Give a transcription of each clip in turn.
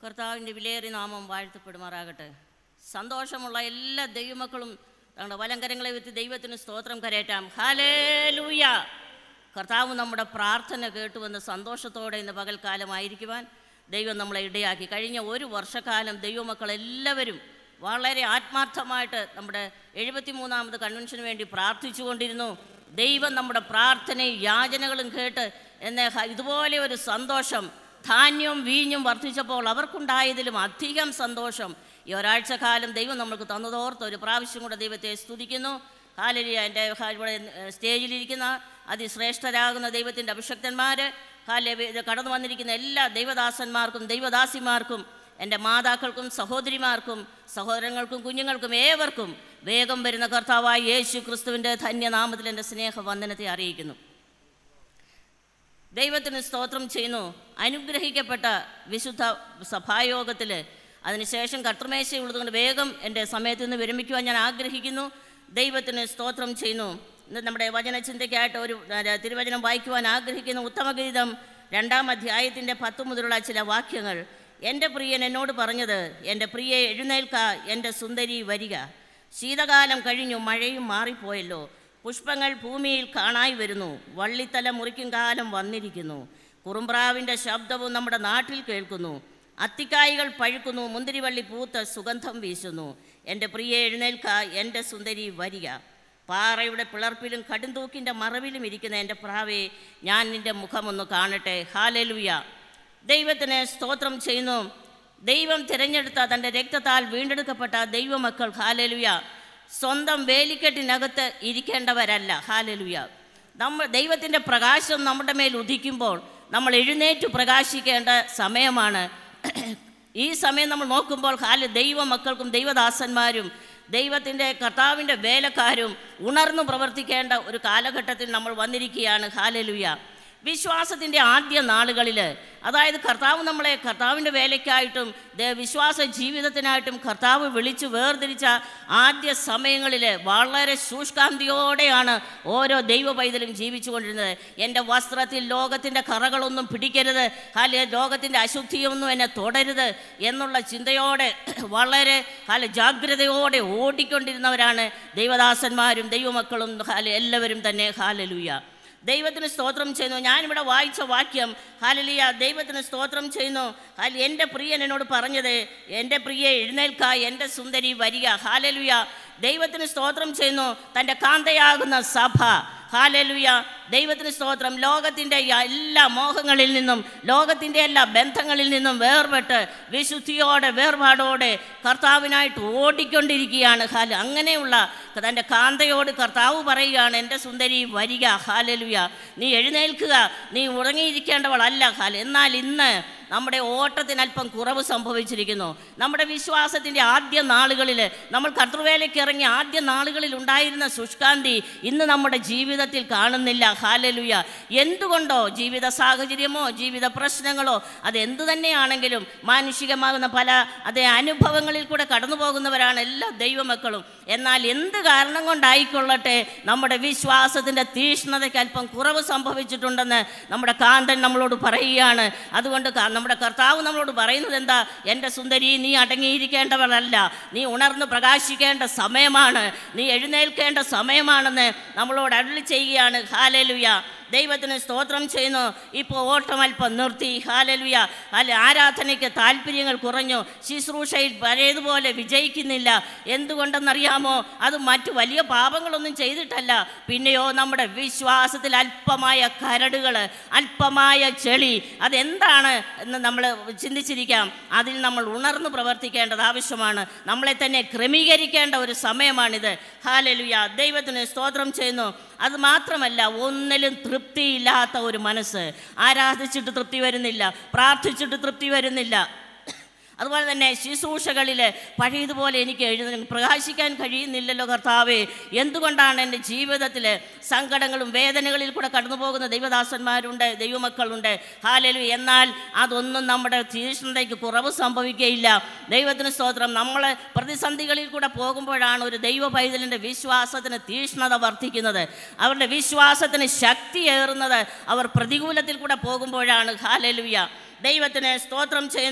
കർത്താവിൻ്റെ വിലയേറിയ നാമം വാഴ്ത്തപ്പെടുമാറാകട്ടെ സന്തോഷമുള്ള എല്ലാ ദൈവമക്കളും തങ്ങളുടെ വലങ്കരങ്ങളെ വെച്ച് ദൈവത്തിന് സ്തോത്രം കരയറ്റാം ഹാലേലൂയ കർത്താവ് നമ്മുടെ പ്രാർത്ഥന കേട്ടുവെന്ന് സന്തോഷത്തോടെ ഇന്ന് പകൽക്കാലമായിരിക്കുവാൻ ദൈവം നമ്മളെ ഇടയാക്കി കഴിഞ്ഞ ഒരു വർഷക്കാലം ദൈവമക്കൾ എല്ലാവരും വളരെ ആത്മാർത്ഥമായിട്ട് നമ്മുടെ എഴുപത്തിമൂന്നാമത് കൺവെൻഷന് വേണ്ടി പ്രാർത്ഥിച്ചുകൊണ്ടിരുന്നു ദൈവം നമ്മുടെ പ്രാർത്ഥനയും യാചനകളും കേട്ട് എന്നെ ഹ- ഇതുപോലെ ഒരു സന്തോഷം ധാന്യവും വീഞ്ഞും വർദ്ധിച്ചപ്പോൾ അവർക്കുണ്ടായതിലും അധികം സന്തോഷം ഈ ഒരാഴ്ച കാലം ദൈവം നമുക്ക് തന്നതോർത്ത് ഒരു പ്രാവശ്യം കൂടെ ദൈവത്തെ സ്തുതിക്കുന്നു ഹാലരിയ എൻ്റെ ഹാ- ഇവിടെ ഏഹ്, സ്റ്റേജിലിരിക്കുന്ന അതിശ്രേഷ്ഠരാകുന്ന ദൈവത്തിൻ്റെ അഭിഷക്തന്മാർ ഹാല ഇത് കടന്നു വന്നിരിക്കുന്ന എല്ലാ ദൈവദാസന്മാർക്കും ദൈവദാസിമാർക്കും എൻ്റെ മാതാക്കൾക്കും സഹോദരിമാർക്കും സഹോദരങ്ങൾക്കും കുഞ്ഞുങ്ങൾക്കും ഏവർക്കും വേഗം വരുന്ന കർത്താവായ യേശു ക്രിസ്തുവിൻ്റെ ധന്യനാമത്തിൽ എൻ്റെ സ്നേഹവന്ദനത്തെ അറിയിക്കുന്നു ദൈവത്തിന് സ്തോത്രം ചെയ്യുന്നു അനുഗ്രഹിക്കപ്പെട്ട വിശുദ്ധ സഭായോഗത്തിൽ അതിനുശേഷം കർത്തൃമേശ ഉള്ളതുകൊണ്ട് വേഗം എൻ്റെ സമയത്ത് നിന്ന് വിരമിക്കുവാൻ ഞാൻ ആഗ്രഹിക്കുന്നു ദൈവത്തിന് സ്തോത്രം ചെയ്യുന്നു ഇന്ന് നമ്മുടെ വചനചിന്തയ്ക്കായിട്ട് ഒരു ആ, തിരുവചനം വായിക്കുവാൻ ആഗ്രഹിക്കുന്ന ഉത്തമഗീതം രണ്ടാം അധ്യായത്തിൻ്റെ പത്ത് മുതലുള്ള ചില വാക്യങ്ങൾ എൻ്റെ പ്രിയൻ എന്നോട് പറഞ്ഞത് എൻ്റെ പ്രിയെ എഴുന്നേൽക്ക എൻ്റെ സുന്ദരി വരിക ശീതകാലം കഴിഞ്ഞു മഴയും മാറിപ്പോയല്ലോ പുഷ്പങ്ങൾ ഭൂമിയിൽ കാണായി വരുന്നു വള്ളിത്തല മുറിക്കും കാലം വന്നിരിക്കുന്നു കുറുമ്പ്രാവിൻ്റെ ശബ്ദവും നമ്മുടെ നാട്ടിൽ കേൾക്കുന്നു അത്തിക്കായ്കൾ പഴുക്കുന്നു മുന്തിരിവള്ളി പൂത്ത് സുഗന്ധം വീശുന്നു എൻ്റെ പ്രിയ എഴുന്നേൽക്ക എൻ്റെ സുന്ദരി വരിക പാറയുടെ പിളർപ്പിലും കടുന്തൂക്കിൻ്റെ മറവിലും ഇരിക്കുന്ന എൻ്റെ പ്രാവേ ഞാൻ നിൻ്റെ മുഖമൊന്ന് കാണട്ടെ ഹാലലുയ ദൈവത്തിന് സ്തോത്രം ചെയ്യുന്നു ദൈവം തിരഞ്ഞെടുത്ത തൻ്റെ രക്തത്താൽ വീണ്ടെടുക്കപ്പെട്ട ദൈവമക്കൾ ഹാലലുയ സ്വന്തം വേലിക്കെട്ടിനകത്ത് ഇരിക്കേണ്ടവരല്ല ഹാലലുയ നമ്മൾ ദൈവത്തിൻ്റെ പ്രകാശം നമ്മുടെ മേൽ ഉദിക്കുമ്പോൾ നമ്മൾ എഴുന്നേറ്റ് പ്രകാശിക്കേണ്ട സമയമാണ് ഈ സമയം നമ്മൾ നോക്കുമ്പോൾ ഹാല് ദൈവമക്കൾക്കും ദൈവദാസന്മാരും ദൈവത്തിൻ്റെ കർത്താവിൻ്റെ വേലക്കാരും ഉണർന്നു പ്രവർത്തിക്കേണ്ട ഒരു കാലഘട്ടത്തിൽ നമ്മൾ വന്നിരിക്കുകയാണ് ഹാലലുയ വിശ്വാസത്തിൻ്റെ ആദ്യ നാളുകളിൽ അതായത് കർത്താവ് നമ്മളെ കർത്താവിൻ്റെ വേലയ്ക്കായിട്ടും ദേ- വിശ്വാസ ജീവിതത്തിനായിട്ടും കർത്താവ് വിളിച്ചു വേർതിരിച്ച ആദ്യ സമയങ്ങളിൽ വളരെ സൂഷ്കാന്തിയോടെയാണ് ഓരോ ദൈവ പൈതലും ജീവിച്ചുകൊണ്ടിരുന്നത് എൻ്റെ വസ്ത്രത്തിൽ ലോകത്തിൻ്റെ കറകളൊന്നും പിടിക്കരുത് അല്ലെ ലോകത്തിൻ്റെ അശുദ്ധിയൊന്നും എന്നെ തുടരുത് എന്നുള്ള ചിന്തയോടെ വളരെ അല്ല ജാഗ്രതയോടെ ഓടിക്കൊണ്ടിരുന്നവരാണ് ദൈവദാസന്മാരും ദൈവമക്കളും ഹാല എല്ലാവരും തന്നെ ഹാലലുയ ദൈവത്തിന് സ്തോത്രം ചെയ്യുന്നു ഞാനിവിടെ വായിച്ച വാക്യം ഹാലലിയ ദൈവത്തിന് സ്തോത്രം ചെയ്യുന്നു ഹാല എൻ്റെ പ്രിയൻ എന്നോട് പറഞ്ഞത് എൻ്റെ പ്രിയെ എഴുന്നേൽക്ക എൻ്റെ സുന്ദരി വരിക ഹാലലുയ ദൈവത്തിന് സ്തോത്രം ചെയ്യുന്നു തൻ്റെ കാന്തയാകുന്ന സഭ ഹാലലുയ ദൈവത്തിന് സ്തോത്രം ലോകത്തിൻ്റെ എല്ലാ മോഹങ്ങളിൽ നിന്നും ലോകത്തിൻ്റെ എല്ലാ ബന്ധങ്ങളിൽ നിന്നും വേർപെട്ട് വിശുദ്ധിയോടെ വേർപാടോടെ കർത്താവിനായിട്ട് ഓടിക്കൊണ്ടിരിക്കുകയാണ് ഹാല അങ്ങനെയുള്ള തൻ്റെ കാന്തയോട് കർത്താവ് പറയുകയാണ് എൻ്റെ സുന്ദരി വരിക ഹാലലുയ നീ എഴുന്നേൽക്കുക നീ ഉറങ്ങിയിരിക്കേണ്ടവളല്ല ഹാല എന്നാൽ ഇന്ന് നമ്മുടെ ഓട്ടത്തിന് അല്പം കുറവ് സംഭവിച്ചിരിക്കുന്നു നമ്മുടെ വിശ്വാസത്തിൻ്റെ ആദ്യ നാളുകളിൽ നമ്മൾ കർത്തൃവേലയ്ക്ക് ഇറങ്ങിയ ആദ്യ നാളുകളിൽ ഉണ്ടായിരുന്ന ശുഷ്കാന്തി ഇന്ന് നമ്മുടെ ജീവിതത്തിൽ കാണുന്നില്ല ഹാലലുയ എന്തുകൊണ്ടോ ജീവിത സാഹചര്യമോ ജീവിത പ്രശ്നങ്ങളോ അത് എന്തു തന്നെയാണെങ്കിലും മാനുഷികമാകുന്ന പല അതേ അനുഭവങ്ങളിൽ കൂടെ കടന്നു പോകുന്നവരാണ് എല്ലാ ദൈവമക്കളും എന്നാൽ എന്ത് കാരണം കൊണ്ടായിക്കൊള്ളട്ടെ നമ്മുടെ വിശ്വാസത്തിൻ്റെ തീഷ്ണതയ്ക്ക് അല്പം കുറവ് സംഭവിച്ചിട്ടുണ്ടെന്ന് നമ്മുടെ കാന്തൻ നമ്മളോട് പറയുകയാണ് അതുകൊണ്ട് ക- നമ്മുടെ കർത്താവ് നമ്മളോട് പറയുന്നത് എന്താ എൻ്റെ സുന്ദരി നീ അടങ്ങിയിരിക്കേണ്ടവളല്ല നീ ഉണർന്ന് പ്രകാശിക്കേണ്ട സമയമാണ് നീ എഴുന്നേൽക്കേണ്ട സമയമാണെന്ന് നമ്മളോട് അരുളി ചെയ്യുകയാണ് ഹാലലുയ ദൈവത്തിന് സ്തോത്രം ചെയ്യുന്നു ഇപ്പോൾ ഓട്ടം അല്പം നിർത്തി ഹാലലുയ അല്ല ആരാധനയ്ക്ക് താല്പര്യങ്ങൾ കുറഞ്ഞു ശുശ്രൂഷയിൽ പഴയതുപോലെ വിജയിക്കുന്നില്ല എന്തുകൊണ്ടെന്നറിയാമോ അത് മറ്റു വലിയ പാപങ്ങളൊന്നും ചെയ്തിട്ടല്ല പിന്നെയോ നമ്മുടെ വിശ്വാസത്തിൽ അല്പമായ കരടുകൾ അല്പമായ ചെളി അതെന്താണ് എന്ന് നമ്മൾ ചിന്തിച്ചിരിക്കാം അതിൽ നമ്മൾ ഉണർന്നു പ്രവർത്തിക്കേണ്ടത് ആവശ്യമാണ് നമ്മളെ തന്നെ ക്രമീകരിക്കേണ്ട ഒരു സമയമാണിത് ഹാലലുയ ദൈവത്തിന് സ്തോത്രം ചെയ്യുന്നു അത് മാത്രമല്ല ഒന്നിലും തൃപ്തിയില്ലാത്ത ഒരു മനസ്സ് ആരാധിച്ചിട്ട് തൃപ്തി വരുന്നില്ല പ്രാർത്ഥിച്ചിട്ട് തൃപ്തി വരുന്നില്ല അതുപോലെ തന്നെ ശുശ്രൂഷകളിൽ പഴയതുപോലെ എനിക്ക് എഴുതി പ്രകാശിക്കാൻ കഴിയുന്നില്ലല്ലോ കർത്താവേ എന്തുകൊണ്ടാണ് എൻ്റെ ജീവിതത്തിൽ സങ്കടങ്ങളും വേദനകളിൽ കൂടെ കടന്നു പോകുന്ന ദൈവദാസന്മാരുണ്ട് ദൈവമക്കളുണ്ട് ഹാലലു എന്നാൽ അതൊന്നും നമ്മുടെ തീഷ്ണതയ്ക്ക് കുറവ് സംഭവിക്കുകയില്ല ദൈവത്തിന് സ്തോത്രം നമ്മൾ പ്രതിസന്ധികളിൽ കൂടെ പോകുമ്പോഴാണ് ഒരു ദൈവ പൈതലിൻ്റെ വിശ്വാസത്തിന് തീഷ്ണത വർദ്ധിക്കുന്നത് അവരുടെ വിശ്വാസത്തിന് ശക്തിയേറുന്നത് അവർ പ്രതികൂലത്തിൽ കൂടെ പോകുമ്പോഴാണ് ഹാലലുയ ദൈവത്തിന് സ്തോത്രം ചെയ്യുന്നു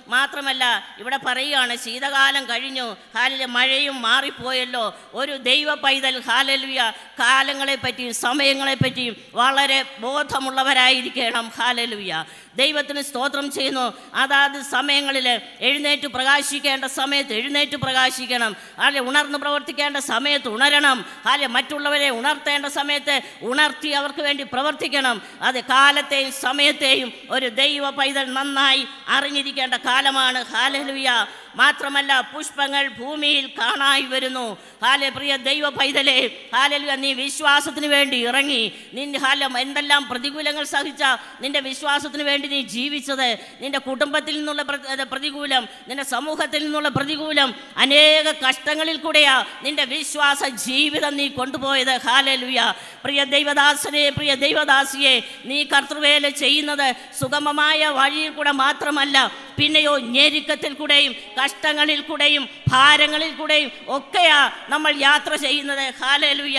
മാത്രമല്ല ഇവിടെ പറയുകയാണ് ശീതകാലം കഴിഞ്ഞു ഹാലിലെ മഴയും മാറിപ്പോയല്ലോ ഒരു ദൈവ പൈതൽ ഹാലലുയ കാലങ്ങളെ പറ്റിയും സമയങ്ങളെ പറ്റിയും വളരെ ബോധമുള്ളവരായിരിക്കണം ഹാലലുയ ദൈവത്തിന് സ്തോത്രം ചെയ്യുന്നു അതാത് സമയങ്ങളിൽ എഴുന്നേറ്റ് പ്രകാശിക്കേണ്ട സമയത്ത് എഴുന്നേറ്റ് പ്രകാശിക്കണം അല്ലെ ഉണർന്ന് പ്രവർത്തിക്കേണ്ട സമയത്ത് ഉണരണം അല്ലെ മറ്റുള്ളവരെ ഉണർത്തേണ്ട സമയത്ത് ഉണർത്തി അവർക്ക് വേണ്ടി പ്രവർത്തിക്കണം അത് കാലത്തെയും സമയത്തെയും ഒരു ദൈവ പൈതൽ നന്നായി അറിഞ്ഞിരിക്കേണ്ട കാലമാണ് ഹാലലുയ മാത്രമല്ല പുഷ്പങ്ങൾ ഭൂമിയിൽ കാണായി വരുന്നു ഹാലെ പ്രിയ ദൈവ പൈതലേ ഹാലലുയ നീ വിശ്വാസത്തിന് വേണ്ടി ഇറങ്ങി നിന്റെ ഹാല എന്തെല്ലാം പ്രതികൂലങ്ങൾ സഹിച്ച നിന്റെ വിശ്വാസത്തിന് വേണ്ടി നീ ജീവിച്ചത് നിന്റെ കുടുംബത്തിൽ നിന്നുള്ള പ്ര- അത് പ്രതികൂലം നിന്റെ സമൂഹത്തിൽ നിന്നുള്ള പ്രതികൂലം അനേക കഷ്ടങ്ങളിൽ കൂടെയാ നിന്റെ വിശ്വാസ ജീവിതം നീ കൊണ്ടുപോയത് ഹാലലുയ പ്രിയ ദൈവദാസനെ പ്രിയ ദൈവദാസിയെ നീ കർത്തൃവേല ചെയ്യുന്നത് സുഗമമായ വഴിയിൽ കൂടെ മാത്രമല്ല പിന്നെയോ ഞെരുക്കത്തിൽ കൂടെയും കഷ്ടങ്ങളിൽ കൂടെയും ഭാരങ്ങളിൽ കൂടെയും ഒക്കെയാ നമ്മൾ യാത്ര ചെയ്യുന്നത് ഹാലലുയ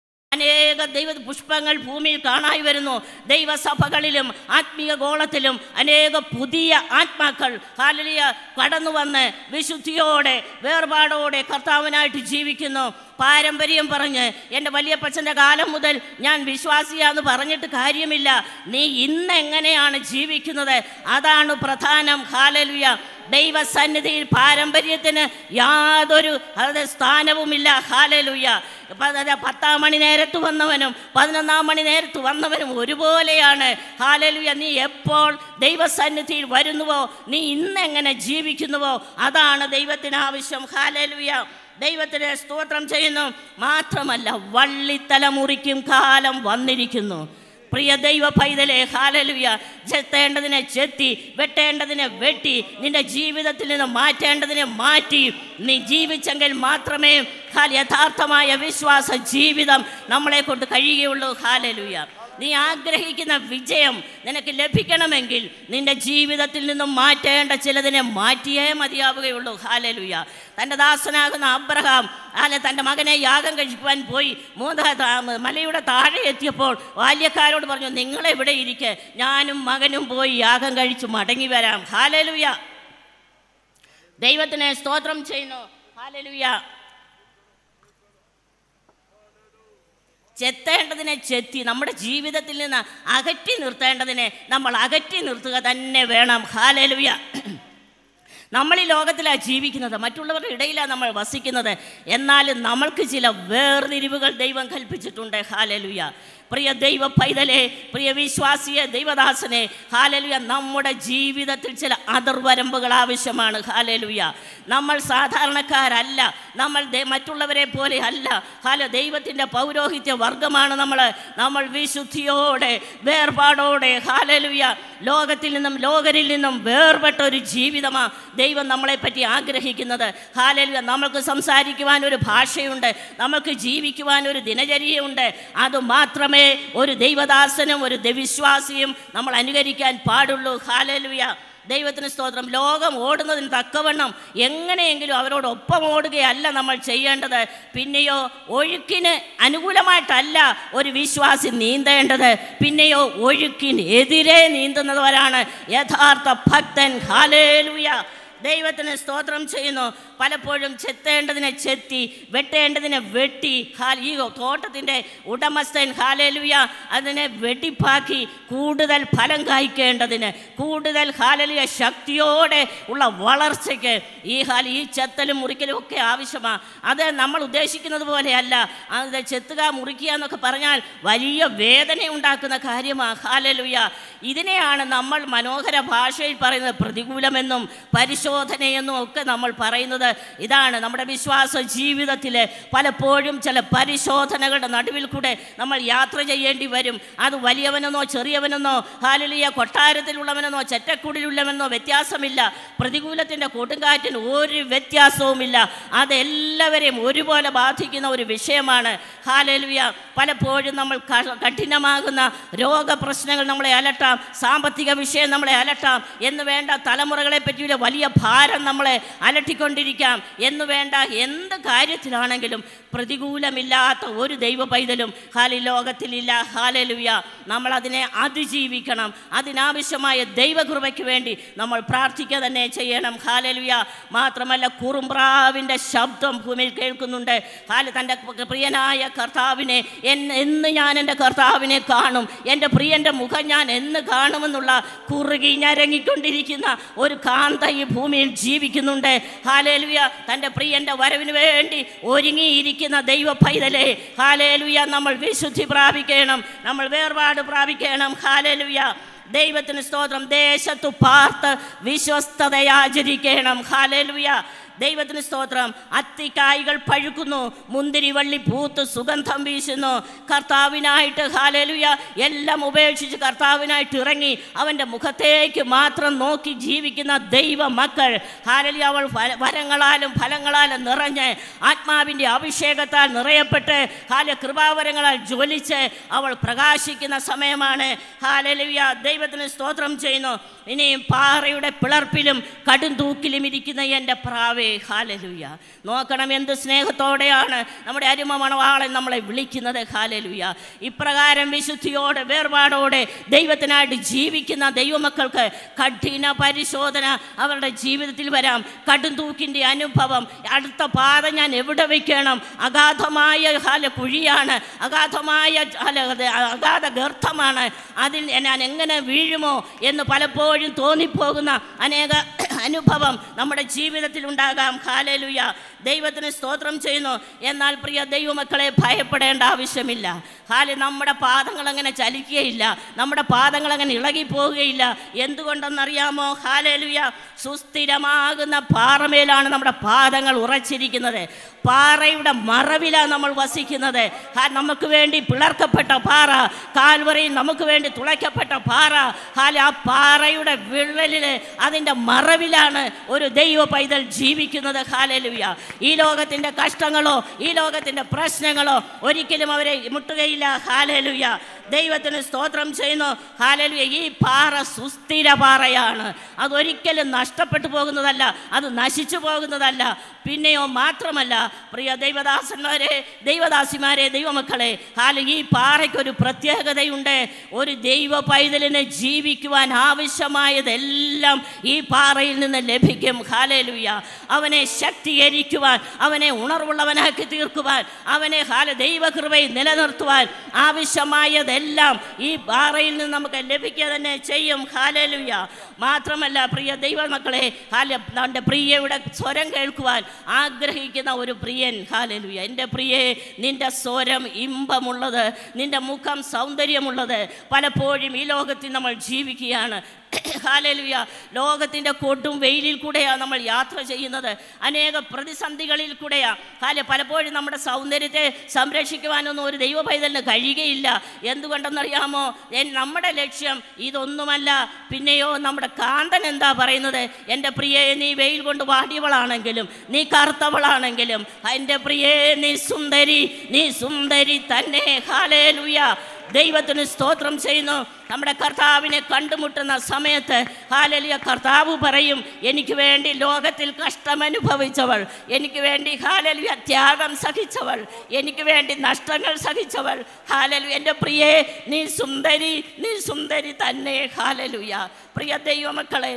അനേക ദൈവ പുഷ്പങ്ങൾ ഭൂമിയിൽ കാണായി വരുന്നു ദൈവസഭകളിലും ആത്മീയ ഗോളത്തിലും അനേക പുതിയ ആത്മാക്കൾ ഹാലലിയ കടന്നു വന്ന് വിശുദ്ധിയോടെ വേർപാടോടെ കർത്താവിനായിട്ട് ജീവിക്കുന്നു പാരമ്പര്യം പറഞ്ഞ് എൻ്റെ വലിയപ്പച്ചൻ്റെ കാലം മുതൽ ഞാൻ വിശ്വാസിയാന്ന് പറഞ്ഞിട്ട് കാര്യമില്ല നീ ഇന്ന് എങ്ങനെയാണ് ജീവിക്കുന്നത് അതാണ് പ്രധാനം ഹാലലുയ ദൈവസന്നിധിയിൽ പാരമ്പര്യത്തിന് യാതൊരു അത് സ്ഥാനവുമില്ല ഹാലലുയ പത്താം മണി നേരത്ത് വന്നവനും പതിനൊന്നാം മണി നേരത്ത് വന്നവനും ഒരുപോലെയാണ് ഹാലലുയ നീ എപ്പോൾ ദൈവസന്നിധിയിൽ വരുന്നുവോ നീ ഇന്ന് എങ്ങനെ ജീവിക്കുന്നുവോ അതാണ് ദൈവത്തിന് ആവശ്യം ഹാലലുയ ദൈവത്തിന് സ്തോത്രം ചെയ്യുന്നു മാത്രമല്ല വള്ളിത്തല മുറിക്കും കാലം വന്നിരിക്കുന്നു പ്രിയ ദൈവ പൈതലെ ഹാലലുയ ചെത്തേണ്ടതിനെ ചെത്തി വെട്ടേണ്ടതിനെ വെട്ടി നിന്റെ ജീവിതത്തിൽ നിന്ന് മാറ്റേണ്ടതിനെ മാറ്റി നീ ജീവിച്ചെങ്കിൽ മാത്രമേ ഹാൽ യഥാർത്ഥമായ വിശ്വാസ ജീവിതം നമ്മളെ കൊണ്ട് കഴിയുകയുള്ളൂ ഹാലലുയ നീ ആഗ്രഹിക്കുന്ന വിജയം നിനക്ക് ലഭിക്കണമെങ്കിൽ നിന്റെ ജീവിതത്തിൽ നിന്നും മാറ്റേണ്ട ചിലതിനെ മാറ്റിയേ മതിയാവുകയുള്ളൂ ഹാലലുയ തൻ്റെ ദാസനാകുന്ന അബ്രഹാം അല്ലെ തൻ്റെ മകനെ യാഗം കഴിക്കുവാൻ പോയി മൂന്ന് താ- മലയുടെ താഴെ എത്തിയപ്പോൾ ബാല്യക്കാരോട് പറഞ്ഞു നിങ്ങളെവിടെ ഇരിക്കെ ഞാനും മകനും പോയി യാഗം കഴിച്ച് മടങ്ങി വരാം ഹാലലുയ ദൈവത്തിന് സ്തോത്രം ചെയ്യുന്നു ഹാലലുയ ചെത്തേണ്ടതിനെ ചെത്തി നമ്മുടെ ജീവിതത്തിൽ നിന്ന് അകറ്റി നിർത്തേണ്ടതിനെ നമ്മൾ അകറ്റി നിർത്തുക തന്നെ വേണം ഹാലലുയ നമ്മൾ ഈ ലോകത്തിലാണ് ജീവിക്കുന്നത് മറ്റുള്ളവരുടെ ഇടയിലാണ് നമ്മൾ വസിക്കുന്നത് എന്നാലും നമ്മൾക്ക് ചില വേർതിരിവുകൾ ദൈവം കൽപ്പിച്ചിട്ടുണ്ട് ഹാലലുയ പ്രിയ ദൈവ പൈതലെ പ്രിയ വിശ്വാസിയെ ദൈവദാസനെ ഹാലലുയ നമ്മുടെ ജീവിതത്തിൽ ചില അതിർവരമ്പുകൾ ആവശ്യമാണ് ഹാലലുയ നമ്മൾ സാധാരണക്കാരല്ല നമ്മൾ ദേ- മറ്റുള്ളവരെ പോലെ അല്ല ഹാല ദൈവത്തിൻ്റെ പൗരോഹിത്യ വർഗമാണ് നമ്മൾ നമ്മൾ വിശുദ്ധിയോടെ വേർപാടോടെ ഹാലലുയ ലോകത്തിൽ നിന്നും ലോകരിൽ നിന്നും വേർപെട്ട ഒരു ജീവിതമാണ് ദൈവം നമ്മളെ പറ്റി ആഗ്രഹിക്കുന്നത് ഹാലലുയ നമ്മൾക്ക് സംസാരിക്കുവാൻ ഒരു ഭാഷയുണ്ട് നമുക്ക് ജീവിക്കുവാൻ ഒരു ദിനചര്യയുണ്ട് അത് മാത്രമേ ഒരു ദൈവദാസനും ഒരു ദൈവവിശ്വാസിയും നമ്മൾ അനുകരിക്കാൻ പാടുള്ളൂ ഹാലലുയ ദൈവത്തിന് സ്തോത്രം ലോകം ഓടുന്നതിന് തക്കവണ്ണം എങ്ങനെയെങ്കിലും അവരോടൊപ്പം ഓടുകയല്ല നമ്മൾ ചെയ്യേണ്ടത് പിന്നെയോ ഒഴുക്കിന് അനുകൂലമായിട്ടല്ല ഒരു വിശ്വാസി നീന്തേണ്ടത് പിന്നെയോ ഒഴുക്കിന് എതിരെ നീന്തുന്നവരാണ് യഥാർത്ഥ ഭക്തൻ ഹാലേലുയ ദൈവത്തിന് സ്തോത്രം ചെയ്യുന്നു പലപ്പോഴും ചെത്തേണ്ടതിനെ ചെത്തി വെട്ടേണ്ടതിനെ വെട്ടി ഹാൽ ഈ തോട്ടത്തിൻ്റെ ഉടമസ്ഥൻ ഹാലലുയ അതിനെ വെട്ടിപ്പാക്കി കൂടുതൽ ഫലം കായ്ക്കേണ്ടതിന് കൂടുതൽ ഹാലലുയ ശക്തിയോടെ ഉള്ള വളർച്ചയ്ക്ക് ഈ ഹാൽ ഈ ചെത്തലും മുറിക്കലും ഒക്കെ ആവശ്യമാണ് അത് നമ്മൾ ഉദ്ദേശിക്കുന്നത് പോലെയല്ല അത് ചെത്തുക മുറിക്കുക എന്നൊക്കെ പറഞ്ഞാൽ വലിയ വേദന ഉണ്ടാക്കുന്ന കാര്യമാണ് ഹാലലുയ ഇതിനെയാണ് നമ്മൾ മനോഹര ഭാഷയിൽ പറയുന്നത് പ്രതികൂലമെന്നും പരിശോധനയെന്നും ഒക്കെ നമ്മൾ പറയുന്നത് ഇതാണ് നമ്മുടെ വിശ്വാസ ജീവിതത്തിൽ പലപ്പോഴും ചില പരിശോധനകളുടെ നടുവിൽ കൂടെ നമ്മൾ യാത്ര ചെയ്യേണ്ടി വരും അത് വലിയവനെന്നോ ചെറിയവനെന്നോ ഹാലലിയ കൊട്ടാരത്തിലുള്ളവനെന്നോ ചെറ്റക്കുടിലുള്ളവനെന്നോ വ്യത്യാസമില്ല പ്രതികൂലത്തിൻ്റെ കൊടുങ്കാറ്റിന് ഒരു വ്യത്യാസവുമില്ല അതെല്ലാവരെയും ഒരുപോലെ ബാധിക്കുന്ന ഒരു വിഷയമാണ് ഹാലലുയ പലപ്പോഴും നമ്മൾ ക- കഠിനമാകുന്ന രോഗപ്രശ്നങ്ങൾ നമ്മളെ അലട്ടാം സാമ്പത്തിക വിഷയം നമ്മളെ അലട്ടാം എന്ന് വേണ്ട തലമുറകളെ പറ്റിയുള്ള വലിയ ഭാരം നമ്മളെ അലട്ടിക്കൊണ്ടിരിക്കാം എന്ന് വേണ്ട എന്ത് കാര്യത്തിലാണെങ്കിലും പ്രതികൂലമില്ലാത്ത ഒരു ദൈവ പൈതലും ഹാലി ലോകത്തിലില്ല ഹാലലുയ നമ്മൾ അതിനെ അതിജീവിക്കണം അതിനാവശ്യമായ ദൈവകൃപയ്ക്ക് വേണ്ടി നമ്മൾ പ്രാർത്ഥിക്കുക തന്നെ ചെയ്യണം ഹാലലുയ മാത്രമല്ല കുറുമ്പ്രാവിൻ്റെ ശബ്ദം ഭൂമിയിൽ കേൾക്കുന്നുണ്ട് ഹാല് തൻ്റെ പ്രിയനായ കർത്താവിനെ എന്ന് എന്ന് ഞാൻ എൻ്റെ കർത്താവിനെ കാണും എൻ്റെ പ്രിയൻ്റെ മുഖം ഞാൻ എന്ന് കാണുമെന്നുള്ള കുറുകി ഞരങ്ങിക്കൊണ്ടിരിക്കുന്ന ഒരു കാന്ത ഈ ഭൂമിയിൽ ജീവിക്കുന്നുണ്ട് ഹാലേലുയ തൻ്റെ പ്രിയൻ്റെ വരവിന് വേണ്ടി ഒരുങ്ങിയിരിക്കുന്ന ദൈവ പൈതലെ ഹാലേലുയ നമ്മൾ വിശുദ്ധി പ്രാപിക്കണം നമ്മൾ വേർപാട് പ്രാപിക്കണം ഹാലേലുയ ദൈവത്തിന് സ്തോത്രം ദേശത്തു പാർത്ത് വിശ്വസ്തതയാചരിക്കണം ഹാലേലുയ ദൈവത്തിന് സ്തോത്രം അത്തിക്കായ്കൾ പഴുക്കുന്നു മുന്തിരിവള്ളി പൂത്ത് സുഗന്ധം വീശുന്നു കർത്താവിനായിട്ട് ഹാലേലുയ എല്ലാം ഉപേക്ഷിച്ച് കർത്താവിനായിട്ട് ഇറങ്ങി അവൻ്റെ മുഖത്തേക്ക് മാത്രം നോക്കി ജീവിക്കുന്ന ദൈവ മക്കൾ ഹാലലി അവൾ ഫല- വരങ്ങളാലും ഫലങ്ങളാലും നിറഞ്ഞ് ആത്മാവിൻ്റെ അഭിഷേകത്താൽ നിറയപ്പെട്ട് ഹാല കൃപാവരങ്ങളാൽ ജ്വലിച്ച് അവൾ പ്രകാശിക്കുന്ന സമയമാണ് ഹാലലുയ ദൈവത്തിന് സ്തോത്രം ചെയ്യുന്നു ഇനിയും പാറയുടെ പിളർപ്പിലും കടും തൂക്കിലും ഇരിക്കുന്ന എൻ്റെ പ്രാവേ ഹാലലുയ നോക്കണം എന്ത് സ്നേഹത്തോടെയാണ് നമ്മുടെ അരുമ മണവാളൻ നമ്മളെ വിളിക്കുന്നത് ഹാലലുയ ഇപ്രകാരം വിശുദ്ധിയോടെ വേർപാടോടെ ദൈവത്തിനായിട്ട് ജീവിക്കുന്ന ദൈവമക്കൾക്ക് കഠിന പരിശോധന അവരുടെ ജീവിതത്തിൽ വരാം കടും തൂക്കിൻ്റെ അനുഭവം അടുത്ത പാത ഞാൻ എവിടെ വെക്കണം അഗാധമായ ഹാല കുഴിയാണ് അഗാധമായ ഹാല അഗാധ ഗർത്തമാണ് അതിൽ ഞാൻ എങ്ങനെ വീഴുമോ എന്ന് പലപ്പോഴും തോന്നിപ്പോകുന്ന അനേക അനുഭവം നമ്മുടെ ജീവിതത്തിൽ ഉണ്ടാകാം ഹാലലുയ ദൈവത്തിന് സ്തോത്രം ചെയ്യുന്നു എന്നാൽ പ്രിയ ദൈവമക്കളെ ഭയപ്പെടേണ്ട ആവശ്യമില്ല ഹാല് നമ്മുടെ പാദങ്ങൾ അങ്ങനെ ചലിക്കുകയില്ല നമ്മുടെ പാദങ്ങൾ അങ്ങനെ ഇളകിപ്പോവുകയില്ല എന്തുകൊണ്ടെന്നറിയാമോ ഹാലലുയ സുസ്ഥിരമാകുന്ന പാറമേലാണ് നമ്മുടെ പാദങ്ങൾ ഉറച്ചിരിക്കുന്നത് പാറയുടെ മറവിലാണ് നമ്മൾ വസിക്കുന്നത് ഹാ, നമുക്ക് വേണ്ടി പിളർക്കപ്പെട്ട പാറ കാൽവറയിൽ നമുക്ക് വേണ്ടി തുളയ്ക്കപ്പെട്ട പാറ ഹാല് ആ പാറയുടെ വിള്ളലിൽ അതിൻ്റെ മറവിലാണ് ഒരു ദൈവ പൈതൽ ജീവിക്കുന്നത് ഹാലലുയ ഈ ലോകത്തിൻ്റെ കഷ്ടങ്ങളോ ഈ ലോകത്തിൻ്റെ പ്രശ്നങ്ങളോ ഒരിക്കലും അവരെ മുട്ടുകയില്ല ഹാലലുയ ദൈവത്തിന് സ്തോത്രം ചെയ്യുന്നു ഹാലലുയ ഈ പാറ സുസ്ഥിര പാറയാണ് അതൊരിക്കലും നഷ്ടപ്പെട്ടു പോകുന്നതല്ല അത് നശിച്ചു പോകുന്നതല്ല പിന്നെയോ മാത്രമല്ല പ്രിയ ദൈവദാസന്മാരെ ദൈവദാസിമാരെ ദൈവമക്കളെ ഹാല ഈ പാറയ്ക്കൊരു പ്രത്യേകതയുണ്ട് ഒരു ദൈവ പൈതലിനെ ജീവിക്കുവാൻ ആവശ്യമായതെല്ലാം ഈ പാറയിൽ നിന്ന് ലഭിക്കും ഹാലലുയ അവനെ ശക്തീകരിക്കുവാൻ അവനെ ഉണർവുള്ളവനാക്കി തീർക്കുവാൻ അവനെ ഹാല ദൈവകൃപയിൽ നിലനിർത്തുവാൻ ആവശ്യമായതെല്ലാം ഈ പാറയിൽ നിന്ന് നമുക്ക് ലഭിക്കുക തന്നെ ചെയ്യും ഹാലലുയ മാത്രമല്ല പ്രിയ ദൈവമക്കളെ ഹാല തൻ്റെ പ്രിയയുടെ സ്വരം കേൾക്കുവാൻ ആഗ്രഹിക്കുന്ന ഒരു പ്രിയൻ ഹാലലുയ എൻ്റെ പ്രിയേ നിൻ്റെ സ്വരം ഇമ്പമുള്ളത് നിൻ്റെ മുഖം സൗന്ദര്യമുള്ളത് പലപ്പോഴും ഈ ലോകത്തിൽ നമ്മൾ ജീവിക്കുകയാണ് ഹാലലുയ ലോകത്തിൻ്റെ കൊടും വെയിലിൽ കൂടെയാണ് നമ്മൾ യാത്ര ചെയ്യുന്നത് അനേക പ്രതിസന്ധികളിൽ കൂടെയാണ് ഹാല പലപ്പോഴും നമ്മുടെ സൗന്ദര്യത്തെ സംരക്ഷിക്കുവാനൊന്നും ഒരു ദൈവ പൈതലിന് കഴിയുകയില്ല എന്തുകൊണ്ടെന്നറിയാമോ എൻ- നമ്മുടെ ലക്ഷ്യം ഇതൊന്നുമല്ല പിന്നെയോ നമ്മുടെ കാന്തൻ എന്താ പറയുന്നത് എൻ്റെ പ്രിയേ നീ വെയിൽ കൊണ്ട് വാടിയവളാണെങ്കിലും നീ കറുത്തവളാണെങ്കിലും എൻ്റെ പ്രിയേ നീ സുന്ദരി നീ സുന്ദരി തന്നെ ഹാലേലുയ ദൈവത്തിന് സ്തോത്രം ചെയ്യുന്നു നമ്മുടെ കർത്താവിനെ കണ്ടുമുട്ടുന്ന സമയത്ത് ഹാലലിയ കർത്താവ് പറയും എനിക്ക് വേണ്ടി ലോകത്തിൽ കഷ്ടമനുഭവിച്ചവൾ എനിക്ക് വേണ്ടി ഹാലലിയ ത്യാഗം സഹിച്ചവൾ എനിക്ക് വേണ്ടി നഷ്ടങ്ങൾ സഹിച്ചവൾ ഹാലലു എൻ്റെ പ്രിയേ നീ സുന്ദരി നീ സുന്ദരി തന്നെ ഹാലലുയ പ്രിയ ദൈവമക്കളെ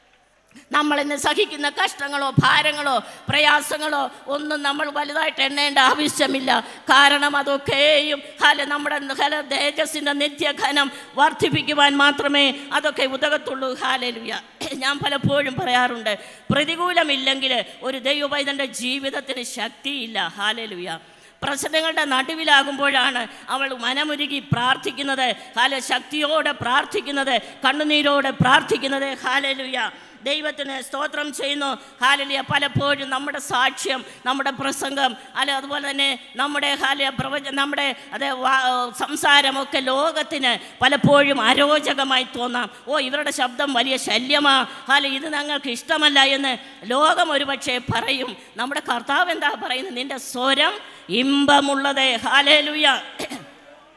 നമ്മൾ ഇന്ന് സഹിക്കുന്ന കഷ്ടങ്ങളോ ഭാരങ്ങളോ പ്രയാസങ്ങളോ ഒന്നും നമ്മൾ വലുതായിട്ട് എണ്ണേണ്ട ആവശ്യമില്ല കാരണം അതൊക്കെയും ഹല നമ്മുടെ ഹല തേജസ്സിൻ്റെ നിത്യഘനം വർദ്ധിപ്പിക്കുവാൻ മാത്രമേ അതൊക്കെ ഉതകത്തുള്ളൂ ഹാലലുയ ഞാൻ പലപ്പോഴും പറയാറുണ്ട് പ്രതികൂലമില്ലെങ്കിൽ ഒരു ദൈവപൈതൻ്റെ ജീവിതത്തിന് ശക്തിയില്ല ഹാലലുയ പ്രശ്നങ്ങളുടെ നടുവിലാകുമ്പോഴാണ് അവൾ മനമുരുകി പ്രാർത്ഥിക്കുന്നത് ഹാല ശക്തിയോടെ പ്രാർത്ഥിക്കുന്നത് കണ്ണുനീരോടെ പ്രാർത്ഥിക്കുന്നത് ഹാലലുയ ദൈവത്തിന് സ്തോത്രം ചെയ്യുന്നു ഹാലലിയ പലപ്പോഴും നമ്മുടെ സാക്ഷ്യം നമ്മുടെ പ്രസംഗം അല്ല അതുപോലെ തന്നെ നമ്മുടെ ഹാലിയ പ്രവച നമ്മുടെ അതെ വാ- സംസാരമൊക്കെ ലോകത്തിന് പലപ്പോഴും അരോചകമായി തോന്നാം ഓ ഇവരുടെ ശബ്ദം വലിയ ശല്യമാ ഹാല ഇത് ഞങ്ങൾക്ക് ഇഷ്ടമല്ല എന്ന് ലോകം ഒരുപക്ഷെ പറയും നമ്മുടെ കർത്താവ് എന്താ പറയുന്നത് നിന്റെ സ്വരം ഇമ്പമുള്ളത് ഹാലേലുയ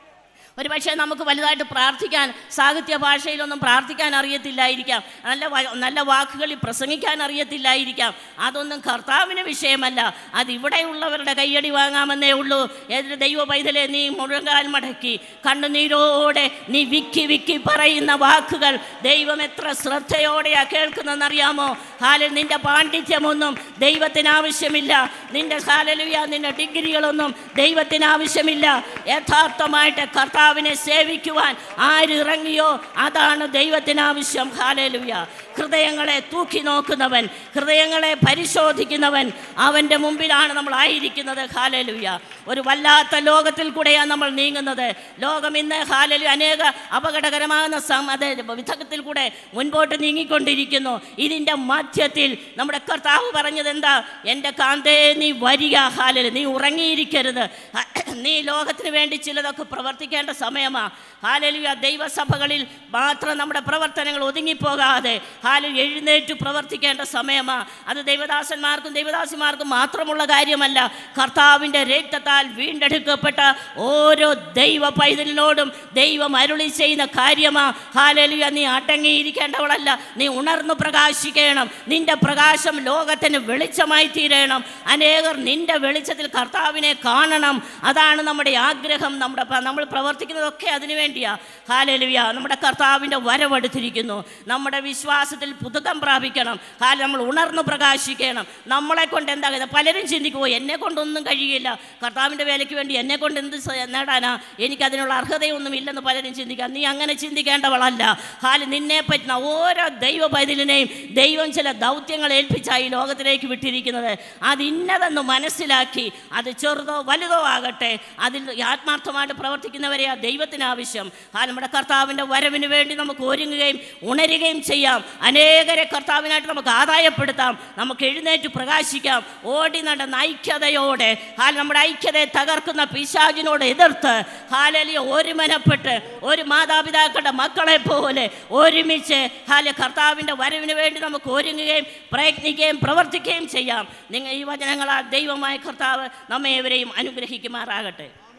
ഒരു പക്ഷേ നമുക്ക് വലുതായിട്ട് പ്രാർത്ഥിക്കാൻ സാഹിത്യ ഭാഷയിലൊന്നും പ്രാർത്ഥിക്കാൻ അറിയത്തില്ലായിരിക്കാം നല്ല വ- നല്ല വാക്കുകളിൽ പ്രസംഗിക്കാൻ അറിയത്തില്ലായിരിക്കാം അതൊന്നും കർത്താവിന് വിഷയമല്ല അത് ഇവിടെയുള്ളവരുടെ കയ്യടി വാങ്ങാമെന്നേ ഉള്ളൂ ഏതൊരു ദൈവ പൈതലെ നീ മുഴുകാൽ മടക്കി കണ്ണുനീരോടെ നീ വിക്കി വിക്കി പറയുന്ന വാക്കുകൾ ദൈവം എത്ര ശ്രദ്ധയോടെയാ കേൾക്കുന്നതെന്നറിയാമോ ഹാലിൽ നിന്റെ പാണ്ഡിത്യമൊന്നും ദൈവത്തിന് ആവശ്യമില്ല നിന്റെ ഹാലലുയ നിന്റെ ഡിഗ്രികളൊന്നും ദൈവത്തിന് ആവശ്യമില്ല യഥാർത്ഥമായിട്ട് കർത്താവിനെ സേവിക്കുവാൻ ആരിറങ്ങിയോ അതാണ് ദൈവത്തിന് ആവശ്യം ഹാലലുയ ഹൃദയങ്ങളെ തൂക്കി നോക്കുന്നവൻ ഹൃദയങ്ങളെ പരിശോധിക്കുന്നവൻ അവൻ്റെ മുമ്പിലാണ് നമ്മൾ ആയിരിക്കുന്നത് ഹാലലുയ ഒരു വല്ലാത്ത ലോകത്തിൽ കൂടെയാണ് നമ്മൾ നീങ്ങുന്നത് ലോകം ഇന്ന് ഹാലലു അനേക അപകടകരമാകുന്ന സം അതെ വിധത്തിൽ കൂടെ മുൻപോട്ട് നീങ്ങിക്കൊണ്ടിരിക്കുന്നു ഇതിൻ്റെ മധ്യത്തിൽ നമ്മുടെ കർത്താവ് പറഞ്ഞത് എന്താ എൻ്റെ കാന്തേ നീ വരിക ഹാലല് നീ ഉറങ്ങിയിരിക്കരുത് നീ ലോകത്തിന് വേണ്ടി ചിലതൊക്കെ പ്രവർത്തിക്കേണ്ട സമയമാ ഹാലലുയ ദൈവസഭകളിൽ മാത്രം നമ്മുടെ പ്രവർത്തനങ്ങൾ ഒതുങ്ങിപ്പോകാതെ ഹാലിൽ എഴുന്നേറ്റ് പ്രവർത്തിക്കേണ്ട സമയമാ അത് ദൈവദാസന്മാർക്കും ദൈവദാസിമാർക്കും മാത്രമുള്ള കാര്യമല്ല കർത്താവിൻ്റെ രക്തത്താൽ വീണ്ടെടുക്കപ്പെട്ട ഓരോ ദൈവ പൈതലിനോടും ദൈവം അരുളി ചെയ്യുന്ന കാര്യമാ ഹാലലുയ നീ അടങ്ങിയിരിക്കേണ്ടവളല്ല നീ ഉണർന്നു പ്രകാശിക്കണം നിന്റെ പ്രകാശം ലോകത്തിന് വെളിച്ചമായി തീരണം അനേകർ നിന്റെ വെളിച്ചത്തിൽ കർത്താവിനെ കാണണം അതാണ് നമ്മുടെ ആഗ്രഹം നമ്മുടെ പ- നമ്മൾ പ്രവർത്തിക്കുന്നതൊക്കെ അതിനു വേണ്ടിയാ ഹാലലുയ നമ്മുടെ കർത്താവിൻ്റെ വരവെടുത്തിരിക്കുന്നു നമ്മുടെ വിശ്വാസത്തിൽ പുതുക്കം പ്രാപിക്കണം ഹാല നമ്മൾ ഉണർന്നു പ്രകാശിക്കണം നമ്മളെ കൊണ്ട് എന്താ കഴിയുക? പലരും ചിന്തിക്കുമോ എന്നെ കൊണ്ടൊന്നും കഴിയില്ല കർത്താവിൻ്റെ വേലയ്ക്ക് വേണ്ടി എന്നെ കൊണ്ട് എന്ത് സ- നേടാനാ എനിക്കതിനുള്ള അർഹതയൊന്നും ഇല്ലെന്ന് പലരും ചിന്തിക്കാം നീ അങ്ങനെ ചിന്തിക്കേണ്ടവളല്ല ഹാല് നിന്നെ പറ്റുന്ന ഓരോ ദൈവ പൈതലിനെയും ദൈവം ചില ദൗത്യങ്ങൾ ഏൽപ്പിച്ചായി ലോകത്തിലേക്ക് വിട്ടിരിക്കുന്നത് അത് ഇന്നതെന്ന് മനസ്സിലാക്കി അത് ചെറുതോ വലുതോ ആകട്ടെ അതിൽ ആത്മാർത്ഥമായിട്ട് പ്രവർത്തിക്കുന്നവരെ ആ ദൈവത്തിന് ആവശ്യം ആ നമ്മുടെ കർത്താവിൻ്റെ വരവിന് വേണ്ടി നമുക്ക് ഒരുങ്ങുകയും ഉണരുകയും ചെയ്യാം അനേകരെ കർത്താവിനായിട്ട് നമുക്ക് ആദായപ്പെടുത്താം നമുക്ക് എഴുന്നേറ്റ് പ്രകാശിക്കാം ഓടി നടന്ന ഐക്യതയോടെ ഹാൽ നമ്മുടെ ഐക്യതയെ തകർക്കുന്ന പിശാചിനോട് എതിർത്ത് ഹാലലിയ ഒരുമനപ്പെട്ട് ഒരു മാതാപിതാക്കളുടെ മക്കളെ പോലെ ഒരുമിച്ച് ഹാല കർത്താവിൻ്റെ വരവിന് വേണ്ടി നമുക്ക് ഒരുങ്ങുകയും പ്രയത്നിക്കുകയും പ്രവർത്തിക്കുകയും ചെയ്യാം നിങ്ങൾ ഈ വചനങ്ങളാൽ ദൈവമായ കർത്താവ് നമ്മെ ഏവരെയും അനുഗ്രഹിക്കുമാറാകട്ടെ